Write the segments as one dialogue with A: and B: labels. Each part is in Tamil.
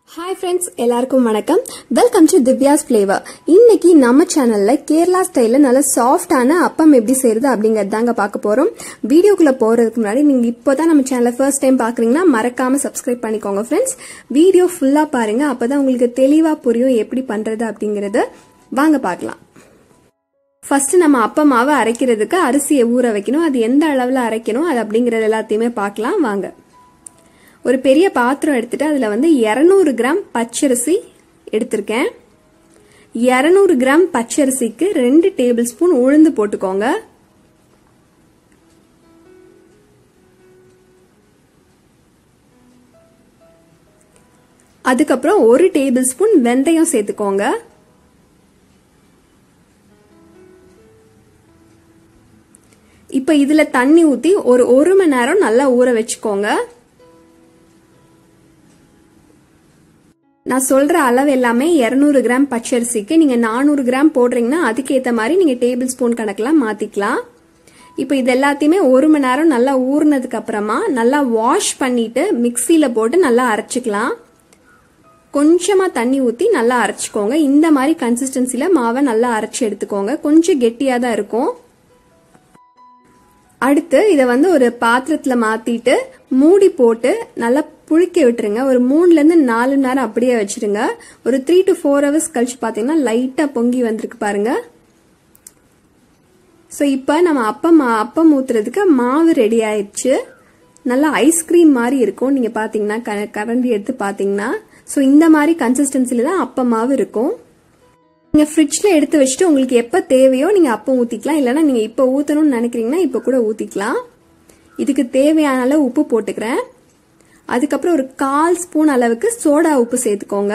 A: ஹாய் ஃப்ரெண்ட்ஸ் எல்லாருக்கும் வணக்கம் வெல்கம் டு திவ்யாஸ் ஃப்ளேவர் இன்னைக்கு நம்ம சேனல்ல கேரளா ஸ்டைல்ல நல்ல சாஃப்டான அப்பம் எப்படி செய்யறது அப்படிங்கறது தாங்க பார்க்க போறோம் வீடியோக்குள்ள போறதுக்கு முன்னாடி நீங்க இப்போதான் நம்ம சேனலை ஃபர்ஸ்ட் டைம் பாக்குறீங்கன்னா மறக்காம சப்ஸ்கிரைப் பண்ணிக்கோங்க ஃப்ரெண்ட்ஸ் வீடியோ ஃபுல்லா பாருங்க அப்பதான் உங்களுக்கு தெளிவா புரியும் எப்படி பண்றது அப்படிங்கறது வாங்க பார்க்கலாம் ஃபர்ஸ்ட் நம்ம அப்ப மாவை அரைக்கிறதுக்கு அரிசியை ஊற வைக்கணும் அது எந்த அளவுல அரைக்கணும் அது அப்படிங்கறது எல்லாத்தையுமே பார்க்கலாம் வாங்க ஒரு பெரிய பாத்திரம் எடுத்துட்டு அதில் வந்து இரநூறு கிராம் பச்சரிசி எடுத்திருக்கேன் இரநூறு கிராம் பச்சரிசிக்கு ரெண்டு டேபிள் ஸ்பூன் உளுந்து போட்டுக்கோங்க அதுக்கப்புறம் ஒரு டேபிள் ஸ்பூன் வெந்தயம் சேர்த்துக்கோங்க இப்போ இதுல தண்ணி ஊத்தி ஒரு ஒரு மணி நேரம் நல்லா ஊற வச்சுக்கோங்க நான் சொல்ற அளவு எல்லாமே இரநூறு கிராம் பச்சரிசிக்கு நீங்க நானூறு கிராம் போடுறீங்கன்னா அதுக்கேற்ற மாதிரி நீங்க டேபிள் ஸ்பூன் கணக்கெல்லாம் மாத்திக்கலாம் இப்போ இது எல்லாத்தையுமே ஒரு மணி நேரம் நல்லா ஊறினதுக்கு அப்புறமா நல்லா வாஷ் பண்ணிட்டு மிக்சியில போட்டு நல்லா அரைச்சிக்கலாம் கொஞ்சமா தண்ணி ஊத்தி நல்லா அரைச்சிக்கோங்க இந்த மாதிரி கன்சிஸ்டன்சில மாவை நல்லா அரைச்சி எடுத்துக்கோங்க கொஞ்சம் கெட்டியா தான் இருக்கும் அடுத்து இதை வந்து ஒரு பாத்திரத்துல மாத்திட்டு மூடி போட்டு நல்லா புளிக்க விட்டுருங்க ஒரு மூணுல இருந்து நாலு நேரம் அப்படியே வச்சிருங்க ஒரு த்ரீ டு ஃபோர் ஹவர்ஸ் கழிச்சு பாத்தீங்கன்னா லைட்டா பொங்கி வந்திருக்கு பாருங்க ஸோ இப்போ நம்ம அப்பம் அப்பம் ஊத்துறதுக்கு மாவு ரெடி ஆயிடுச்சு நல்லா ஐஸ்கிரீம் மாதிரி இருக்கும் நீங்க பாத்தீங்கன்னா கரண்டி எடுத்து பாத்தீங்கன்னா ஸோ இந்த மாதிரி கன்சிஸ்டன்சில தான் அப்ப மாவு இருக்கும் நீங்க ஃப்ரிட்ஜ்ல எடுத்து வச்சுட்டு உங்களுக்கு எப்ப தேவையோ நீங்க அப்போ ஊத்திக்கலாம் இல்லைன்னா நீங்க இப்ப ஊத்தணும்னு நினைக்கிறீங்கன்னா இப்ப கூட ஊத்திக்கலாம் இதுக்கு தேவையான அளவு உப்பு போட்டுக்கிறேன் அதுக்கப்புறம் ஒரு கால் ஸ்பூன் அளவுக்கு சோடா உப்பு சேர்த்துக்கோங்க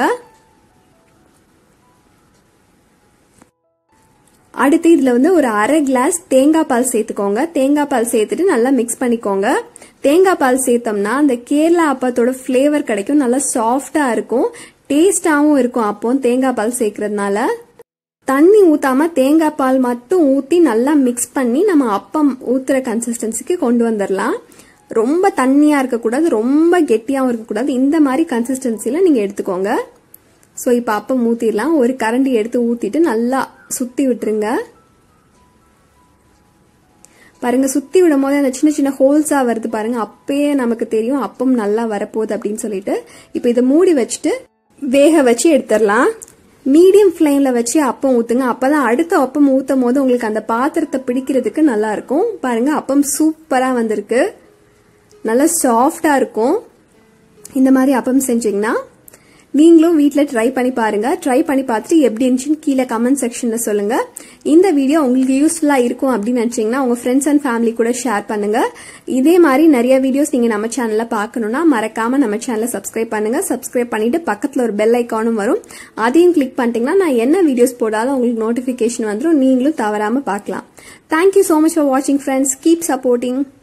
A: அடுத்து இதுல வந்து ஒரு அரை கிளாஸ் தேங்காய் பால் சேர்த்துக்கோங்க தேங்காய் பால் சேர்த்துட்டு நல்லா மிக்ஸ் பண்ணிக்கோங்க தேங்காய் பால் சேர்த்தோம்னா அந்த கேரளா அப்பத்தோட ஃபிளேவர் கிடைக்கும் நல்லா சாஃப்டா இருக்கும் டேஸ்டாவும் இருக்கும் அப்போ தேங்காய் பால் சேர்க்கறதுனால தண்ணி ஊத்தாம தேங்காய் பால் மட்டும் ஊத்தி நல்லா மிக்ஸ் பண்ணி நம்ம அப்பம் ஊத்துற கன்சிஸ்டன்சிக்கு கொண்டு வந்துடலாம் ரொம்ப தண்ணியா இருக்கக்கூடாது ரொம்ப கெட்டியாவும் இருக்கக்கூடாது இந்த மாதிரி கன்சிஸ்டன்சில நீங்க எடுத்துக்கோங்க ஸோ இப்போ அப்பம் ஊத்திடலாம் ஒரு கரண்டி எடுத்து ஊத்திட்டு நல்லா சுத்தி விட்டுருங்க பாருங்க சுத்தி விடும் போது அந்த சின்ன சின்ன ஹோல்ஸா வருது பாருங்க அப்பயே நமக்கு தெரியும் அப்பம் நல்லா வரப்போகுது அப்படின்னு சொல்லிட்டு இப்போ இதை மூடி வச்சுட்டு வேக வச்சு எடுத்துடலாம் மீடியம் ஃப்ளேம்ல வச்சு அப்பம் ஊத்துங்க அப்பதான் அடுத்த அப்பம் ஊத்தும் போது உங்களுக்கு அந்த பாத்திரத்தை பிடிக்கிறதுக்கு நல்லா இருக்கும் பாருங்க அப்பம் சூப்பரா வந்திருக்கு நல்லா சாஃப்டா இருக்கும் இந்த மாதிரி அப்பம் செஞ்சீங்கன்னா நீங்களும் வீட்டில் ட்ரை பண்ணி பாருங்க ட்ரை பண்ணி பார்த்துட்டு எப்படி இருந்துச்சுன்னு கீழே கமெண்ட் செக்ஷன்ல சொல்லுங்க இந்த வீடியோ உங்களுக்கு யூஸ்ஃபுல்லா இருக்கும் அப்படின்னு நினைச்சீங்கன்னா உங்க ஃப்ரெண்ட்ஸ் அண்ட் ஃபேமிலி கூட ஷேர் பண்ணுங்க இதே மாதிரி நிறைய வீடியோஸ் நீங்க நம்ம சேனல்ல பார்க்கணும்னா மறக்காம நம்ம சேனலை சப்ஸ்கிரைப் பண்ணுங்க சப்ஸ்கிரைப் பண்ணிட்டு பக்கத்துல ஒரு பெல் ஐக்கானும் வரும் அதையும் கிளிக் பண்ணிட்டீங்கன்னா நான் என்ன வீடியோஸ் போடாலும் உங்களுக்கு நோட்டிபிகேஷன் வந்துடும் நீங்களும் தவறாம பார்க்கலாம் தேங்க்யூ சோ மச் ஃபார் வாட்சிங் ஃப்ரெண்ட்ஸ் கீப் சப்போர்ட்டிங்